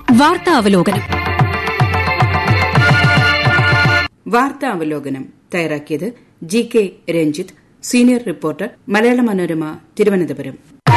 വാർത്താ അവലോകനം വാർത്താ അവലോകനം തയ്യാറാക്കിയത് G K Ranjith senior reporter Malayala Manorama Thiruvananthapuram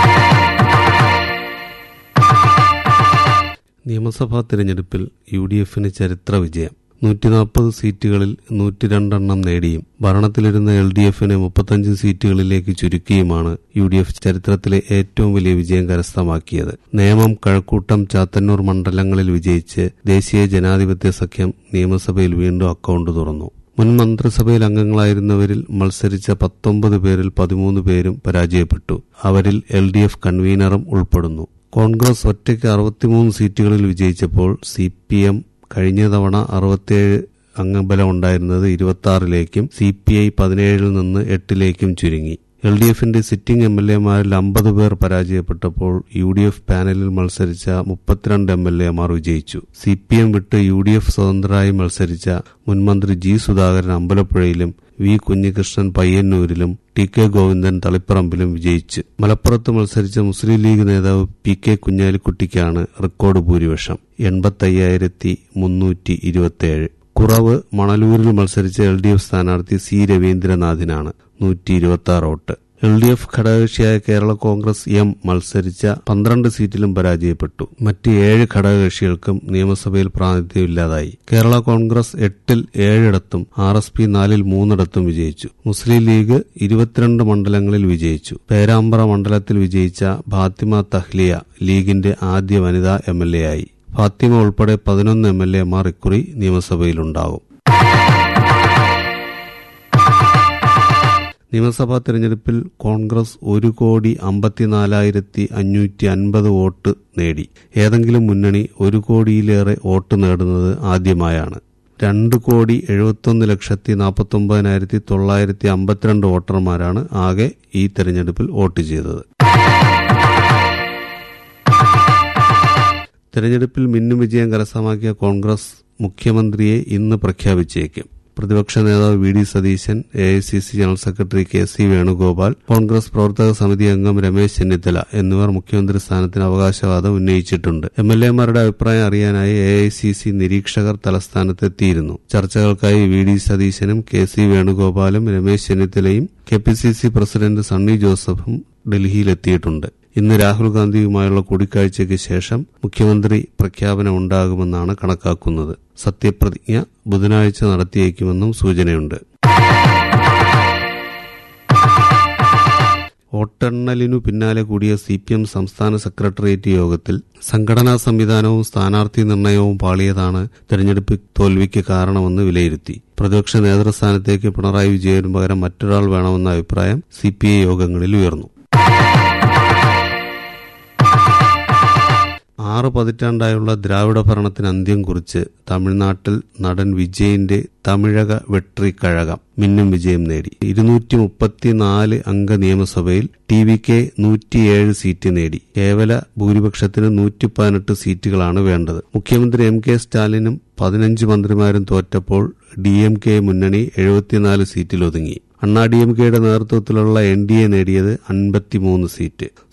നിയമസഭാ തെരഞ്ഞെടുപ്പിൽ യു ഡി എഫിന് ചരിത്ര വിജയം നൂറ്റിനാൽപ്പത് സീറ്റുകളിൽ നൂറ്റിരണ്ടെണ്ണം നേടിയും ഭരണത്തിലിരുന്ന എൽ ഡി എഫിനെ മുപ്പത്തഞ്ച് സീറ്റുകളിലേക്ക് ചുരുക്കിയുമാണ് യു ഡി എഫ് ചരിത്രത്തിലെ ഏറ്റവും വലിയ വിജയം കരസ്ഥമാക്കിയത് നേമം കഴക്കൂട്ടം ചാത്തന്നൂർ മണ്ഡലങ്ങളിൽ വിജയിച്ച് ദേശീയ ജനാധിപത്യ സഖ്യം നിയമസഭയിൽ വീണ്ടും അക്കൌണ്ട് തുറന്നു മുൻ മന്ത്രിസഭയിൽ അംഗങ്ങളായിരുന്നവരിൽ മത്സരിച്ച പത്തൊമ്പത് പേരിൽ പതിമൂന്ന് പേരും പരാജയപ്പെട്ടു അവരിൽ എൽ ഡി എഫ് കൺവീനറും ഉൾപ്പെടുന്നു കോൺഗ്രസ് ഒറ്റയ്ക്ക് അറുപത്തിമൂന്ന് സീറ്റുകളിൽ വിജയിച്ചപ്പോൾ സി പി എം കഴിഞ്ഞ തവണ അറുപത്തിയേഴ് അംഗബലം ഉണ്ടായിരുന്നത് ഇരുപത്തി ആറിലേക്കും സി പി ഐ പതിനേഴിൽ നിന്ന് എട്ടിലേക്കും ചുരുങ്ങി എൽ ഡി എഫിന്റെ സിറ്റിംഗ് എം എൽ എമാരിൽ അമ്പത് പേർ പരാജയപ്പെട്ടപ്പോൾ യു ഡി എഫ് പാനലിൽ മത്സരിച്ച മുപ്പത്തിരണ്ട് എം എൽ എമാർ വിജയിച്ചു സി പി എം വിട്ട് യു ഡി എഫ് സ്വതന്ത്രരായി മത്സരിച്ച മുൻമന്ത്രി ജി സുധാകരൻ അമ്പലപ്പുഴയിലും വി കുഞ്ഞികൃഷ്ണൻ പയ്യന്നൂരിലും ടി കെ ഗോവിന്ദൻ തളിപ്പറമ്പിലും വിജയിച്ചു മലപ്പുറത്ത് മത്സരിച്ച മുസ്ലിം ലീഗ് നേതാവ് പി കെ കുഞ്ഞാലിക്കുട്ടിക്കാണ് റെക്കോർഡ് ഭൂരിപക്ഷം എൺപത്തയ്യായിരത്തി മുന്നൂറ്റി ഇരുപത്തിയേഴ് കുറവ് മണലൂരിൽ മത്സരിച്ച എൽ ഡി എഫ് സ്ഥാനാർത്ഥി സി രവീന്ദ്രനാഥിനാണ് നൂറ്റി ഇരുപത്തി ആറ് വോട്ട് എൽ ഡി എഫ് ഘടകകക്ഷിയായ കേരള കോൺഗ്രസ് എം മത്സരിച്ച പന്ത്രണ്ട് സീറ്റിലും പരാജയപ്പെട്ടു മറ്റ് ഏഴ് ഘടകകക്ഷികൾക്കും നിയമസഭയിൽ പ്രാതിനിധ്യമില്ലാതായി കേരള കോൺഗ്രസ് എട്ടിൽ ഏഴിടത്തും ആർ എസ് പി നാലിൽ മൂന്നിടത്തും വിജയിച്ചു മുസ്ലിം ലീഗ് ഇരുപത്തിരണ്ട് മണ്ഡലങ്ങളിൽ വിജയിച്ചു പേരാമ്പ്ര മണ്ഡലത്തിൽ വിജയിച്ച ഫാത്തിമ തഹ്ലിയ ലീഗിന്റെ ആദ്യ വനിതാ എം എൽ എ ആയി ഫാത്തിമ ഉൾപ്പെടെ പതിനൊന്ന് എം എൽ എമാർ ഇക്കുറി നിയമസഭയിലുണ്ടാകും നിയമസഭാ തെരഞ്ഞെടുപ്പിൽ കോൺഗ്രസ് ഒരു കോടി അമ്പത്തിനാലായിരത്തി അഞ്ഞൂറ്റി അൻപത് വോട്ട് നേടി ഏതെങ്കിലും മുന്നണി ഒരു കോടിയിലേറെ വോട്ട് നേടുന്നത് ആദ്യമായാണ് രണ്ട് കോടി എഴുപത്തൊന്ന് ലക്ഷത്തി നാൽപ്പത്തൊമ്പതിനായിരത്തി തൊള്ളായിരത്തി അമ്പത്തിരണ്ട് വോട്ടർമാരാണ് ആകെ ഈ തെരഞ്ഞെടുപ്പിൽ വോട്ട് ചെയ്തത് തെരഞ്ഞെടുപ്പിൽ മിന്നും വിജയം കരസ്ഥമാക്കിയ കോൺഗ്രസ് മുഖ്യമന്ത്രിയെ ഇന്ന് പ്രഖ്യാപിച്ചേക്കും പ്രതിപക്ഷ നേതാവ് V D Satheesan A I C C general secretary K C Venugopal Congress പ്രവർത്തക സമിതി അംഗം രമേശ് ചെന്നിത്തല എന്നിവർ മുഖ്യമന്ത്രി സ്ഥാനത്തിന് അവകാശവാദം ഉന്നയിച്ചിട്ടുണ്ട് എം എൽ എമാരുടെ അഭിപ്രായം അറിയാനായി എ ഐ സി സി നിരീക്ഷകർ തലസ്ഥാനത്തെത്തിയിരുന്നു ചർച്ചകൾക്കായി വി ഡി സതീശനും കെ സി വേണുഗോപാലും രമേശ് ചെന്നിത്തലയും K P C C president Sunny ജോസഫും ഡൽഹിയിലെത്തിയിട്ടുണ്ട് ഇന്ന് രാഹുൽ ഗാന്ധിയുമായുള്ള കൂടിക്കാഴ്ചയ്ക്ക് ശേഷം മുഖ്യമന്ത്രി പ്രഖ്യാപനമുണ്ടാകുമെന്നാണ് കണക്കാക്കുന്നത് സത്യപ്രതിജ്ഞ ബുധനാഴ്ച നടത്തിയേക്കുമെന്നും സൂചനയുണ്ട് വോട്ടെണ്ണലിനു പിന്നാലെ കൂടിയ സി പി എം സംസ്ഥാന സെക്രട്ടേറിയറ്റ് യോഗത്തിൽ സംഘടനാ സംവിധാനവും സ്ഥാനാർത്ഥി നിർണയവും പാളിയതാണ് തെരഞ്ഞെടുപ്പ് തോൽവിക്ക് കാരണമെന്ന് വിലയിരുത്തി പ്രതിപക്ഷ നേതൃസ്ഥാനത്തേക്ക് പിണറായി വിജയനു പകരം മറ്റൊരാൾ വേണമെന്ന അഭിപ്രായം സി പി ഐ യോഗങ്ങളിൽ ഉയർന്നു ആറ് പതിറ്റാണ്ടായുള്ള ദ്രാവിഡ ഭരണത്തിന് അന്ത്യം കുറിച്ച് തമിഴ്നാട്ടിൽ നടൻ വിജയിന്റെ തമിഴക വെട്രി കഴകം മിന്നും വിജയം നേടി ഇരുന്നൂറ്റി മുപ്പത്തിനാല് അംഗ നിയമസഭയിൽ ടി വി കെ നൂറ്റിയേഴ് സീറ്റ് നേടി കേവല ഭൂരിപക്ഷത്തിന് നൂറ്റി പതിനെട്ട് സീറ്റുകളാണ് വേണ്ടത് മുഖ്യമന്ത്രി എം കെ സ്റ്റാലിനും പതിനഞ്ച് മന്ത്രിമാരും തോറ്റപ്പോൾ ഡി എം കെ മുന്നണി എഴുപത്തിനാല് സീറ്റിൽ ഒതുങ്ങി അണ്ണാ ഡി എം കെയുടെ നേതൃത്വത്തിലുള്ള എൻ ഡി എ നേടിയത് അൻപത്തിമൂന്ന് സീറ്റ്